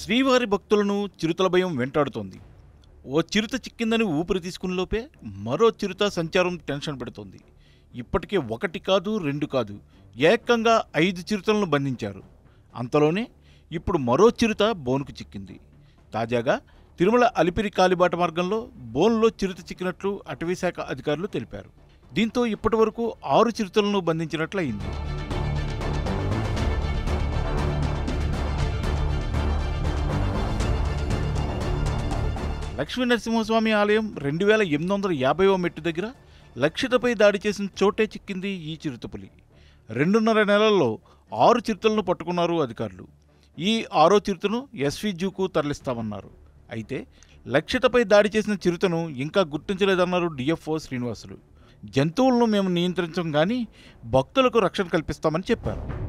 శ్రీవారి భక్తులను చిరుతల భయం వెంటాడుతోంది ఓ చిరుత చిక్కిందని ఊపిరి తీసుకున్న లోపే మరో చిరుత సంచారం టెన్షన్ పెడుతోంది ఇప్పటికే ఒకటి కాదు రెండు కాదు ఏకంగా ఐదు చిరుతలను బంధించారు అంతలోనే ఇప్పుడు మరో చిరుత బోనుకు చిక్కింది తాజాగా తిరుమల అలిపిరి కాలిబాట మార్గంలో బోన్లో చిరుత చిక్కినట్లు అటవీశాఖ అధికారులు తెలిపారు దీంతో ఇప్పటివరకు ఆరు చిరుతలను బంధించినట్లయింది లక్ష్మీ నరసింహస్వామి ఆలయం రెండు వేల ఎనిమిది వందల యాభైవ మెట్టు దగ్గర లక్షితపై దాడి చేసిన చోటే చిక్కింది ఈ చిరుతపులి రెండున్నర నెలల్లో ఆరు చిరుతలను పట్టుకున్నారు అధికారులు ఈ ఆరో చిరుతను ఎస్వి జూకు తరలిస్తామన్నారు అయితే లక్షితపై దాడి చేసిన చిరుతను ఇంకా గుర్తించలేదన్నారు డిఎఫ్ఓ శ్రీనివాసులు జంతువులను మేము నియంత్రించం కానీ భక్తులకు రక్షణ కల్పిస్తామని చెప్పారు